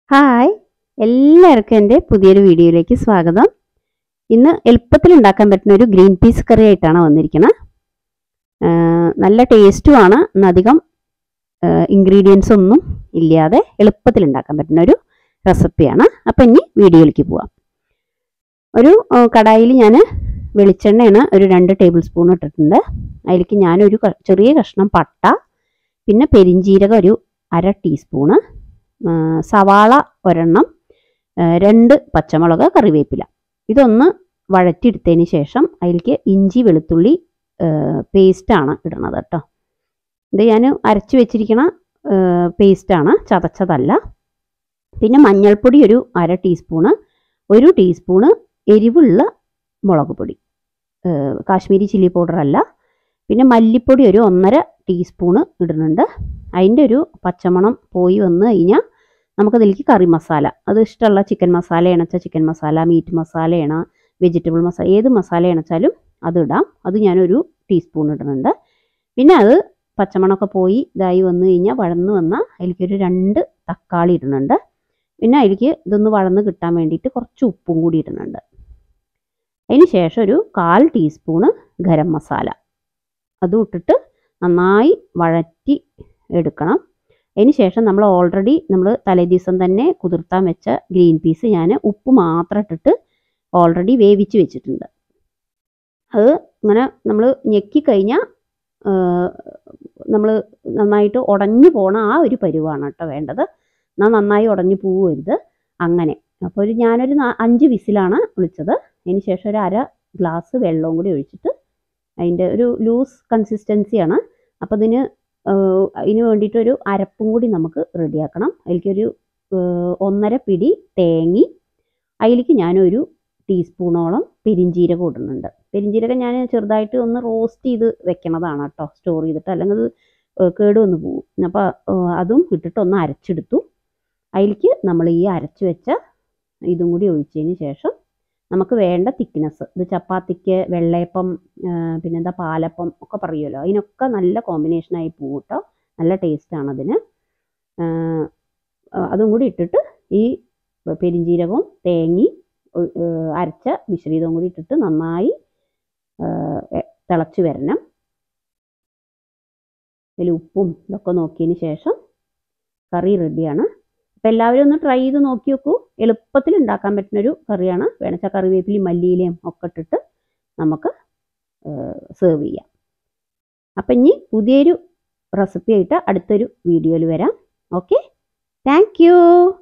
hi എല്ലാവർക്കും എൻ്റെ പുതിയൊരു വീഡിയോയിലേക്ക് സ്വാഗതം ഇന്ന് എളുപ്പത്തിൽ ഉണ്ടാക്കാൻ പറ്റുന്ന ഒരു ഗ്രീൻ പീസ് കറി ആയിട്ടാണ് വന്നിരിക്കുന്നത് നല്ല ടേസ്റ്റുമാണ് അധികം ഇൻഗ്രീഡിയൻസ് ഒന്നും ഇല്ലാതെ എളുപ്പത്തിൽ ഉണ്ടാക്കാൻ പറ്റുന്ന ഒരു റെസിപ്പിയാണ് അപ്പം ഇനി വീഡിയോയിലേക്ക് പോവാം ഒരു കടായിൽ ഞാൻ വെളിച്ചെണ്ണയാണ് ഒരു രണ്ട് ടേബിൾ സ്പൂൺ ഇട്ടിട്ടുണ്ട് അതിലേക്ക് ഞാനൊരു ക- ചെറിയ കഷ്ണം പട്ട പിന്നെ പെരിഞ്ജീരകം ഒരു അര ടീസ്പൂണ് ആ, സവാള ഒരെണ്ണം ആ, രണ്ട് പച്ചമുളക് കറിവേപ്പില ഇതൊന്ന് വഴറ്റിയെടുത്തതിന് ശേഷം അതിലേക്ക് ഇഞ്ചി വെളുത്തുള്ളി പേസ്റ്റാണ് ഇടണത് കേട്ടോ ഇത് ഞാൻ അരച്ച് വെച്ചിരിക്കണ പേസ്റ്റാണ് ചതച്ചതല്ല പിന്നെ മഞ്ഞൾപ്പൊടി ഒരു അര ടീസ്പൂണ് ഒരു ടീസ്പൂണ് എരിവുള്ള മുളക് പൊടി ആ, കാശ്മീരി ചില്ലി പൗഡർ അല്ല പിന്നെ മല്ലിപ്പൊടി ഒരു ഒന്നര ടീസ്പൂണ് ഇടുന്നുണ്ട് അതിൻ്റെ ഒരു പച്ചമണം പോയി വന്നു കഴിഞ്ഞാൽ നമുക്കതിലേക്ക് കറി മസാല അത് ഇഷ്ടമുള്ള ചിക്കൻ മസാല ഇണച്ച ചിക്കൻ മസാല മീറ്റ് മസാല ഇണ വെജിറ്റബിൾ മസാല ഏത് മസാല ഇണച്ചാലും അത് ഇടാം അത് ഞാനൊരു ടീസ്പൂൺ ഇടുന്നുണ്ട് പിന്നെ അത് പച്ചമണമൊക്കെ പോയി ഇതായി വന്നു കഴിഞ്ഞാൽ വഴന്ന് വന്നാൽ അതിലേക്കൊരു രണ്ട് തക്കാളി ഇടുന്നുണ്ട് പിന്നെ അതിലേക്ക് ഇതൊന്ന് വഴന്ന് കിട്ടാൻ വേണ്ടിയിട്ട് കുറച്ച് ഉപ്പും കൂടി ഇടുന്നുണ്ട് അതിന് ശേഷം ഒരു കാൽ ടീസ്പൂണ് ഗരം മസാല അതും ഇട്ടിട്ട് നന്നായി വഴറ്റി എടുക്കണം അതിന് ശേഷം നമ്മൾ ഓൾറെഡി നമ്മൾ തലേദിവസം തന്നെ കുതിർത്താൻ വെച്ച ഗ്രീൻ പീസ് ഞാൻ ഉപ്പ് മാത്രം ഇട്ടിട്ട് ഓൾറെഡി വേവിച്ച് വെച്ചിട്ടുണ്ട് അത് ഇങ്ങനെ നമ്മൾ ഞെക്കിക്കഴിഞ്ഞാൽ നമ്മൾ നന്നായിട്ട് ഉടഞ്ഞു പോണ ആ ഒരു പരുവാണ് കേട്ടോ വേണ്ടത് എന്നാൽ നന്നായി ഉടഞ്ഞു പോവരുത് അങ്ങനെ അപ്പോൾ ഒരു ഞാനൊരു നാ- അഞ്ച് വിസിലാണ് വിളിച്ചത് അതിന് ശേഷം ഒരു അര ഗ്ലാസ് വെള്ളവും കൂടി ഒഴിച്ചിട്ട് അതിൻ്റെ ഒരു ലൂസ് കൺസിസ്റ്റൻസിയാണ് അപ്പോൾ ഇതിന് ഏഹ് അതിന് വേണ്ടിയിട്ടൊരു അരപ്പും കൂടി നമുക്ക് റെഡിയാക്കണം അതിലേക്കൊരു ഏഹ് ഒന്നര പിടി തേങ്ങി അതിലേക്ക് ഞാനൊരു ടീസ്പൂണോളം പെരിഞ്ജീരകം ഇടുന്നുണ്ട് പെരിഞ്ജീരകം ഞാൻ ചെറുതായിട്ട് ഒന്ന് റോസ്റ്റ് ചെയ്ത് വെക്കണതാണ് കേട്ടോ സ്റ്റോർ ചെയ്തിട്ട് അല്ലെങ്കിൽ അത് ഏഹ് കേട് വന്ന് പോകും അപ്പോൾ അതും ഇട്ടിട്ട് ഒന്ന് അരച്ചെടുത്തു അതിലേക്ക് നമ്മൾ ഈ അരച്ച് വെച്ച ഇതും കൂടി ഒഴിച്ചതിന് ശേഷം നമുക്ക് വേണ്ട തിക്നെസ് ഇത് ചപ്പാത്തിക്ക് വെള്ളയപ്പം ആ, പിന്നെന്താ പാലപ്പം ഒക്കെ പറയുമല്ലോ അതിനൊക്കെ നല്ല കോമ്പിനേഷനായി പോകും കേട്ടോ നല്ല ടേസ്റ്റാണ് അതിന് ആ, ആ, അതും കൂടി ഇട്ടിട്ട് ഈ പെരിഞ്ജീരകവും തേങ്ങി ഒ- ഏ, അരച്ച മിശ്രിതവും കൂടി ഇട്ടിട്ട് നന്നായി ആ, എ- തിളച്ച് വരണം ഇതിൽ ഉപ്പും ഇതൊക്കെ നോക്കിയതിന് ശേഷം കറി റെഡിയാണ് അപ്പോൾ എല്ലാവരും ഒന്ന് ട്രൈ ചെയ്ത് നോക്കി നോക്കൂ എളുപ്പത്തിൽ ഉണ്ടാക്കാൻ പറ്റുന്നൊരു കറിയാണ് വേണച്ചാൽ കറിവേപ്പിലയും മല്ലിയിലയും ഒക്കെ ഇട്ടിട്ട് നമുക്ക് സെർവ് ചെയ്യാം അപ്പം ഇനി പുതിയൊരു റെസിപ്പി ആയിട്ട് അടുത്തൊരു വീഡിയോയിൽ വരാം ഓക്കെ താങ്ക് യു